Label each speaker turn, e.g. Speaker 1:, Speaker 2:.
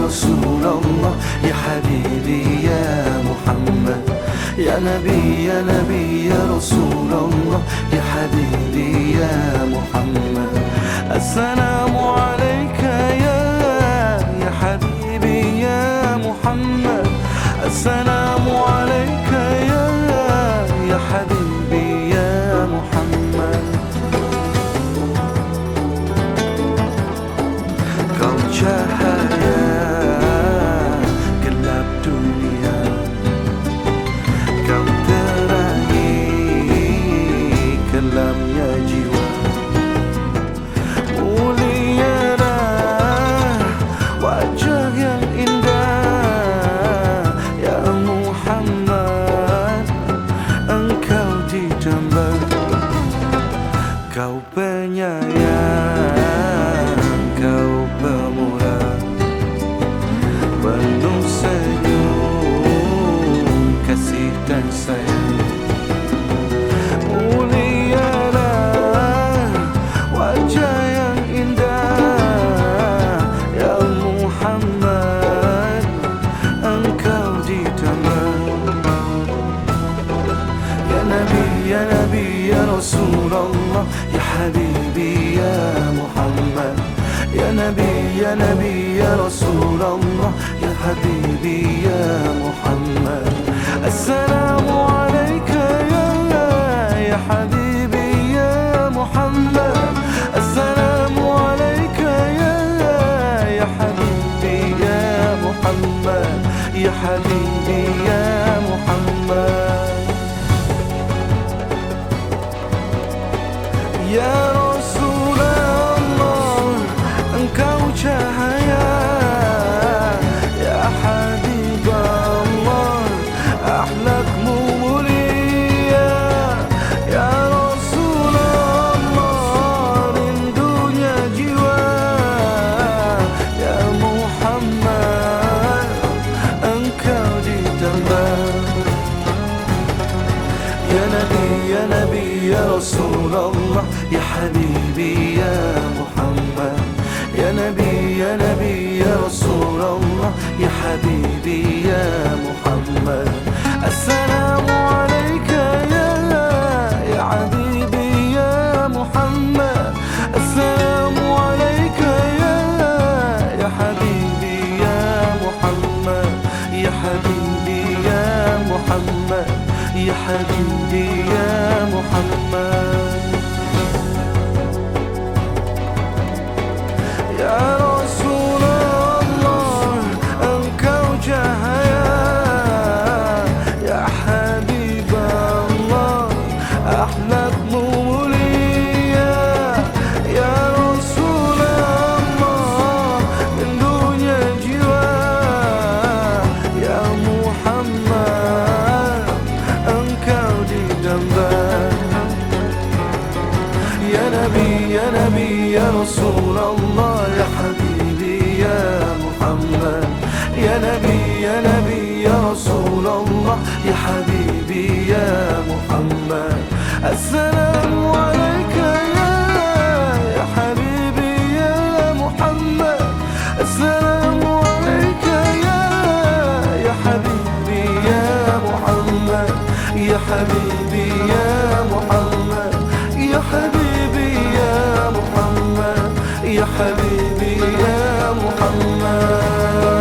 Speaker 1: رسول الله يا حبيبي يا محمد يا نبي يا نبي يا رسول الله يا حبيبي يا محمد السلام عليك يا يا حبيبي يا محمد السلام عليك يا يا حبيبي يا محمد Kau cahaya gelap dunia Kau terangi kelamnya jiwa Mulialah wajah yang indah Ya Muhammad Engkau ditambah Kau penyayang Kau pemurah Penuh senyum Kasih dan sayang Mulialah Wajah yang indah Ya Muhammad Engkau ditambah يا نبي يا نبي يا رسول الله يا حبيبي يا محمد يا نبي يا نبي يا رسول الله يا حبيبي يا محمد السلام عليك يا يا حبيبي يا محمد السلام عليك يا يا حبيبي يا محمد يا حبيبي يا محمد Ya Rasulullah Engkau cahaya Ya Habibullah Akhlakmu mulia Ya Rasulullah Rindunya jiwa Ya Muhammad Engkau ditambah يا نبي يا نبي يا رسول الله يا حبيبي يا محمد يا نبي يا نبي يا رسول الله يا حبيبي يا محمد السلام عليك يا يا حبيبي يا محمد السلام عليك يا يا حبيبي يا محمد يا حبيبي يا محمد يا حبيبي يا محمد يا رسول الله engkau cahaya ya habib Allah akhlakmu mulia ya Rasul Allah rindunya jiwa ya Muhammad engkau didambah يا نبي يا نبي يا رسول الله يا حبيبي يا محمد يا نبي يا نبي يا رسول الله يا حبيبي يا محمد السلام عليك يا يا حبيبي يا محمد السلام عليك يا يا حبيبي يا محمد يا حبيبي يا محمد يا حبيبي يا محمد يا حبيبي يا محمد